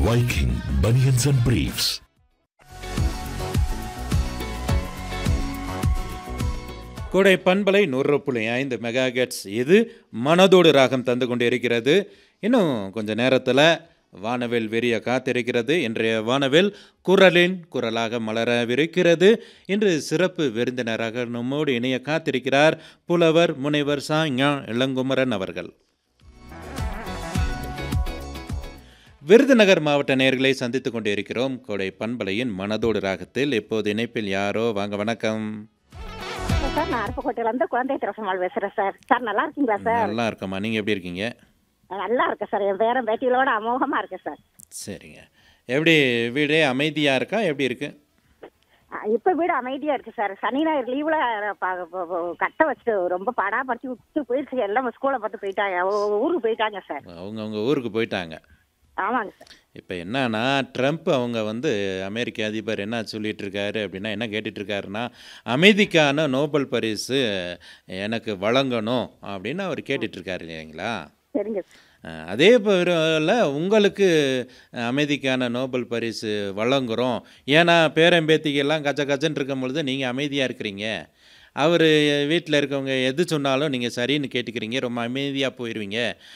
Viking Bunions and Briefs. கோடை பண்பலை நூறு புள்ளி ஐந்து மெகா கெட்ஸ் இது மனதோடு ராகம் தந்து கொண்டிருக்கிறது இன்னும் கொஞ்ச நேரத்தில் வானவில் வெறிய காத்திருக்கிறது இன்றைய வானவில் குரலின் குரலாக மலரவிருக்கிறது இன்று சிறப்பு விருந்தினராக நம்மோடு இணைய காத்திருக்கிறார் புலவர் முனைவர் சா ஞா இளங்குமரன் அவர்கள் விருதுநகர் மாவட்ட நேர்களை சந்தித்துக் கொண்டிருக்கிறோம் கோடை பண்பலையின் மனதோடு ராகத்தில் இப்போது இணைப்பில் யாரோ வாங்க வணக்கம் சார் நான் அருப்புக்கோட்டையில இருந்து குழந்தை திரசமால் பேசுறேன் சார் சார் நல்லா இருக்கீங்களா சார் நல்லா இருக்கம்மா நீங்கள் எப்படி இருக்கீங்க நல்லா இருக்கேன் சார் என் பேரன் பேட்டிகளோட அமோகமா இருக்கேன் சார் சரிங்க எப்படி வீடே அமைதியாக இருக்கா எப்படி இருக்கு அஹ் இப்ப வீடு அமைதியா இருக்கு சார் சனி ஞாயிறு லீவ்ல கட்ட வச்சுட்டு ரொம்ப படாப்படுத்தி விட்டு போயிடுச்சு எல்லாம் ஸ்கூலை பார்த்து போயிட்டாங்க ஊ- ஊருக்கு போயிட்டாங்க சார் அவங்க அவங்க ஊருக்கு போயிட்டாங்க ஆமாங்க சார் இப்போ என்னன்னா ட்ரம்ப் அவங்க வந்து அமெரிக்க அதிபர் என்ன சொல்லிட்டு இருக்காரு அப்படின்னா என்ன கேட்டுட்டு இருக்காருன்னா அமைதிக்கான நோபல் பரிசு எனக்கு வழங்கணும் அப்படின்னு அவர் கேட்டுட்டு இருக்காரு இல்லைங்களா சரிங்க சார் அஹ், அதே போல உங்களுக்கு அமைதிக்கான நோபல் பரிசு வழங்குகிறோம் ஏன்னா பேரம்பேத்திக்கெல்லாம் கச்ச கச்சன்னு இருக்கும் பொழுது நீங்கள் அமைதியாக இருக்கிறீங்க அவர் வீட்டில் இருக்கவங்க எது சொன்னாலும் நீங்கள் சரின்னு கேட்டுக்கிறீங்க ரொம்ப அமைதியாக போயிடுவீங்க